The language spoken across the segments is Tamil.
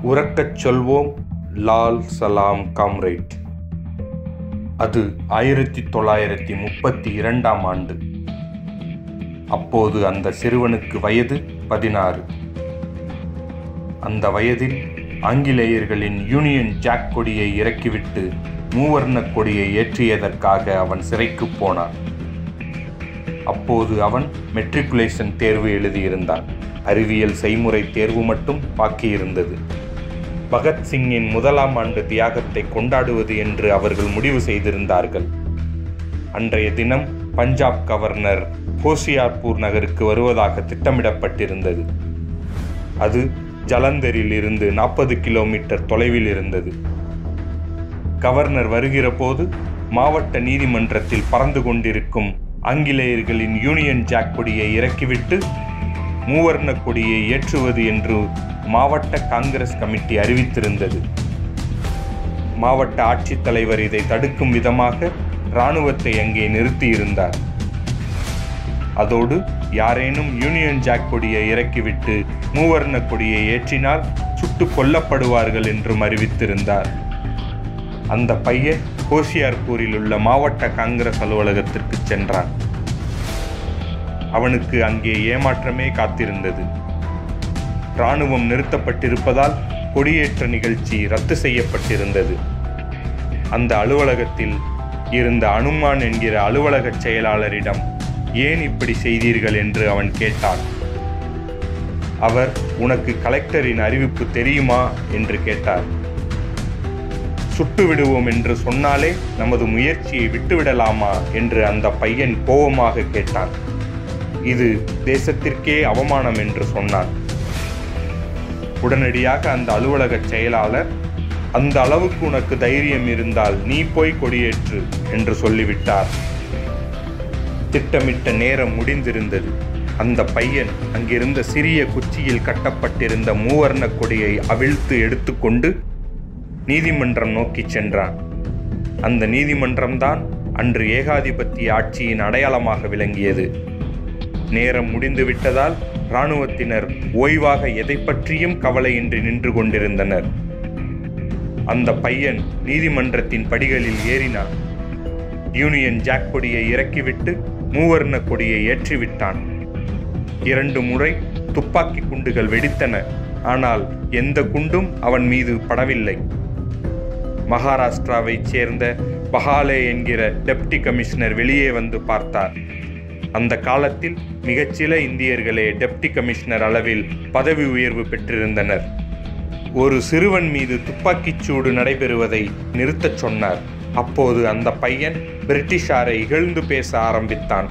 உறக்கச் சொல்வோம் லால் சலாம் காம்ரேட் அது ஆயிரத்தி தொள்ளாயிரத்தி முப்பத்தி இரண்டாம் ஆண்டு அப்போது அந்த சிறுவனுக்கு வயது பதினாறு அந்த வயதில் ஆங்கிலேயர்களின் யூனியன் ஜாக் கொடியை இறக்கிவிட்டு மூவர்ண கொடியை ஏற்றியதற்காக அவன் சிறைக்கு போனான் அப்போது அவன் மெட்ரிகுலேஷன் தேர்வு எழுதியிருந்தான் அறிவியல் செய்முறை தேர்வு மட்டும் பாக்கியிருந்தது பகத்சிங்கின் முதலாம் ஆண்டு தியாகத்தை கொண்டாடுவது என்று அவர்கள் முடிவு செய்திருந்தார்கள் அன்றைய தினம் பஞ்சாப் கவர்னர் ஹோசியார்பூர் நகருக்கு வருவதாக திட்டமிடப்பட்டிருந்தது அது ஜலந்தரில் இருந்து நாற்பது கிலோமீட்டர் தொலைவில் இருந்தது கவர்னர் வருகிற போது மாவட்ட நீதிமன்றத்தில் பறந்து கொண்டிருக்கும் ஆங்கிலேயர்களின் யூனியன் ஜாக் கொடியை இறக்கிவிட்டு மூவர்ண கொடியை ஏற்றுவது என்று மாவட்ட காங்கிரஸ் கமிட்டி அறிவித்திருந்தது மாவட்ட ஆட்சித்தலைவர் இதை தடுக்கும் விதமாக இராணுவத்தை அங்கே நிறுத்தியிருந்தார் அதோடு யாரேனும் யூனியன் ஜாக் கொடியை இறக்கிவிட்டு மூவர்ண கொடியை ஏற்றினால் சுட்டு கொல்லப்படுவார்கள் என்றும் அறிவித்திருந்தார் அந்த பையன் ஹோஷியார்பூரில் உள்ள மாவட்ட காங்கிரஸ் அலுவலகத்திற்கு சென்றான் அவனுக்கு அங்கே ஏமாற்றமே காத்திருந்தது இராணுவம் நிறுத்தப்பட்டிருப்பதால் கொடியேற்ற நிகழ்ச்சி ரத்து செய்யப்பட்டிருந்தது அந்த அலுவலகத்தில் இருந்த அனுமான் என்கிற அலுவலக செயலாளரிடம் ஏன் இப்படி செய்தீர்கள் என்று அவன் கேட்டான் அவர் உனக்கு கலெக்டரின் அறிவிப்பு தெரியுமா என்று கேட்டார் சுட்டு விடுவோம் என்று சொன்னாலே நமது முயற்சியை விட்டுவிடலாமா என்று அந்த பையன் கோபமாக கேட்டான் இது தேசத்திற்கே அவமானம் என்று சொன்னான் உடனடியாக அந்த அலுவலக செயலாளர் அந்த அளவுக்கு உனக்கு தைரியம் இருந்தால் நீ போய் கொடியேற்று என்று சொல்லிவிட்டார் திட்டமிட்ட நேரம் முடிந்திருந்தது அந்த பையன் அங்கிருந்த சிறிய குச்சியில் கட்டப்பட்டிருந்த மூவர்ண கொடியை அவிழ்த்து எடுத்துக்கொண்டு நீதிமன்றம் நோக்கி சென்றான் அந்த நீதிமன்றம்தான் அன்று ஏகாதிபத்திய ஆட்சியின் அடையாளமாக விளங்கியது நேரம் முடிந்துவிட்டதால் இராணுவத்தினர் ஓய்வாக எதை பற்றியும் கவலையின்றி நின்று கொண்டிருந்தனர் அந்த பையன் நீதிமன்றத்தின் படிகளில் ஏறினான் யூனியன் ஜாக் கொடியை இறக்கிவிட்டு மூவர்ண கொடியை ஏற்றிவிட்டான் இரண்டு முறை துப்பாக்கி குண்டுகள் வெடித்தன ஆனால் எந்த குண்டும் அவன் மீது படவில்லை மகாராஷ்டிராவைச் சேர்ந்த பஹாலே என்கிற டெப்டி கமிஷனர் வெளியே வந்து பார்த்தார் அந்த காலத்தில் மிகச்சில இந்தியர்களே டெப்டி கமிஷனர் அளவில் பதவி உயர்வு பெற்றிருந்தனர் ஒரு சிறுவன் மீது துப்பாக்கிச் சூடு நடைபெறுவதை நிறுத்தச் சொன்னார் அப்போது அந்த பையன் பிரிட்டிஷாரை இகழ்ந்து பேச ஆரம்பித்தான்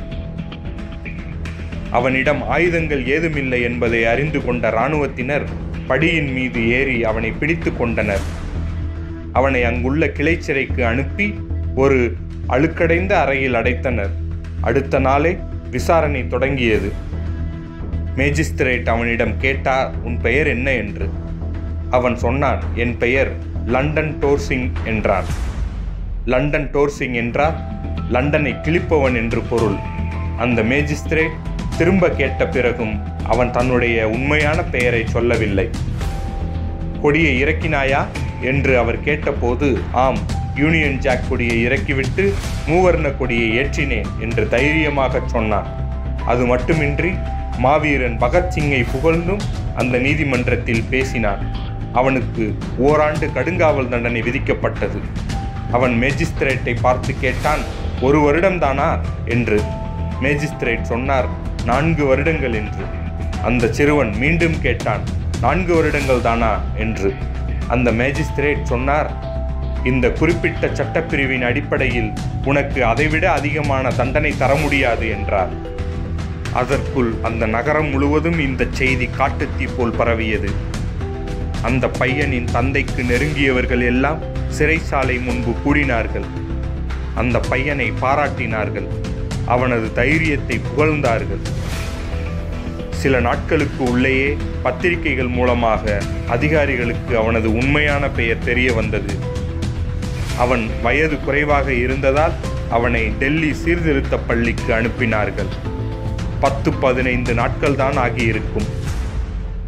அவனிடம் ஆயுதங்கள் ஏதுமில்லை என்பதை அறிந்து கொண்ட இராணுவத்தினர் படியின் மீது ஏறி அவனை பிடித்து கொண்டனர் அவனை அங்குள்ள கிளைச்சிறைக்கு அனுப்பி ஒரு அழுக்கடைந்த அறையில் அடைத்தனர் அடுத்த நாளே விசாரணை தொடங்கியது மேஜிஸ்திரேட் அவனிடம் கேட்டார் உன் பெயர் என்ன என்று அவன் சொன்னான் என் பெயர் லண்டன் டோர்சிங் என்றான் லண்டன் டோர்சிங் என்றால் லண்டனை கிழிப்பவன் என்று பொருள் அந்த மேஜிஸ்திரேட் திரும்ப கேட்ட பிறகும் அவன் தன்னுடைய உண்மையான பெயரை சொல்லவில்லை கொடியை இறக்கினாயா என்று அவர் கேட்டபோது ஆம் யூனியன் ஜாக் கொடியை இறக்கிவிட்டு மூவர்ண கொடியை ஏற்றினேன் என்று தைரியமாக சொன்னான் அது மட்டுமின்றி மாவீரன் பகத்சிங்கை புகழ்ந்தும் அந்த நீதிமன்றத்தில் பேசினான் அவனுக்கு ஓராண்டு கடுங்காவல் தண்டனை விதிக்கப்பட்டது அவன் மேஜிஸ்திரேட்டை பார்த்து கேட்டான் ஒரு வருடம்தானா என்று மேஜிஸ்திரேட் சொன்னார் நான்கு வருடங்கள் என்று அந்த சிறுவன் மீண்டும் கேட்டான் நான்கு வருடங்கள் தானா என்று அந்த மேஜிஸ்திரேட் சொன்னார் இந்த குறிப்பிட்ட சட்டப்பிரிவின் அடிப்படையில் உனக்கு அதைவிட அதிகமான தண்டனை தர முடியாது என்றார் அதற்குள் அந்த நகரம் முழுவதும் இந்த செய்தி காட்டுத்தீ போல் பரவியது அந்த பையனின் தந்தைக்கு நெருங்கியவர்கள் எல்லாம் சிறைச்சாலை முன்பு கூடினார்கள் அந்த பையனை பாராட்டினார்கள் அவனது தைரியத்தை புகழ்ந்தார்கள் சில நாட்களுக்கு உள்ளேயே பத்திரிகைகள் மூலமாக அதிகாரிகளுக்கு அவனது உண்மையான பெயர் தெரிய வந்தது அவன் வயது குறைவாக இருந்ததால் அவனை டெல்லி சீர்திருத்த பள்ளிக்கு அனுப்பினார்கள் பத்து பதினைந்து நாட்கள் தான் ஆகியிருக்கும்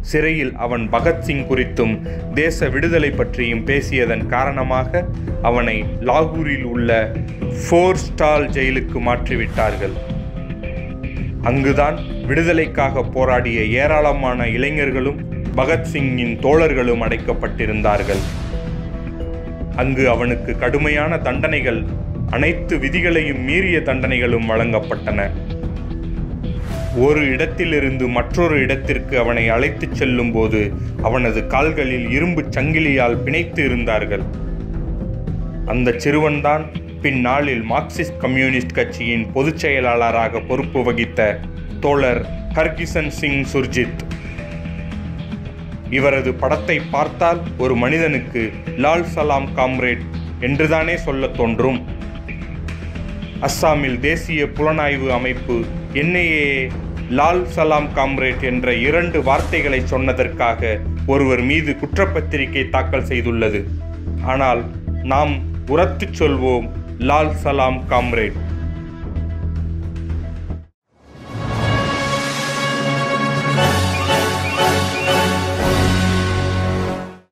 சிறையில் அவன் பகத்சிங் குறித்தும் தேச விடுதலை பற்றியும் பேசியதன் காரணமாக அவனை லாகூரில் உள்ள ஃபோர் ஸ்டால் ஜெயிலுக்கு மாற்றிவிட்டார்கள் அங்குதான் விடுதலைக்காக போராடிய ஏராளமான இளைஞர்களும் பகத்சிங்கின் தோழர்களும் அடைக்கப்பட்டிருந்தார்கள் அங்கு அவனுக்கு கடுமையான தண்டனைகள் அனைத்து விதிகளையும் மீறிய தண்டனைகளும் வழங்கப்பட்டன ஒரு இடத்திலிருந்து மற்றொரு இடத்திற்கு அவனை அழைத்துச் செல்லும் போது அவனது கால்களில் இரும்பு சங்கிலியால் பிணைத்து இருந்தார்கள் அந்த சிறுவன்தான் பின்னாளில் மார்க்சிஸ்ட் கம்யூனிஸ்ட் கட்சியின் பொதுச் செயலாளராக பொறுப்பு வகித்த தோழர் ஹர்கிசன் சிங் சுர்ஜித் இவரது படத்தை பார்த்தால் ஒரு மனிதனுக்கு லால் சலாம் காம்ரேட் என்றுதானே சொல்லத் தோன்றும் அஸ்ஸாமில் தேசிய புலனாய்வு அமைப்பு என்ஐஏ லால் சலாம் காம்ரேட் என்ற இரண்டு வார்த்தைகளை சொன்னதற்காக ஒருவர் மீது குற்றப்பத்திரிகை தாக்கல் செய்துள்ளது ஆனால் நாம் உரத்துச் சொல்வோம் லால் சலாம் காம்ரேட்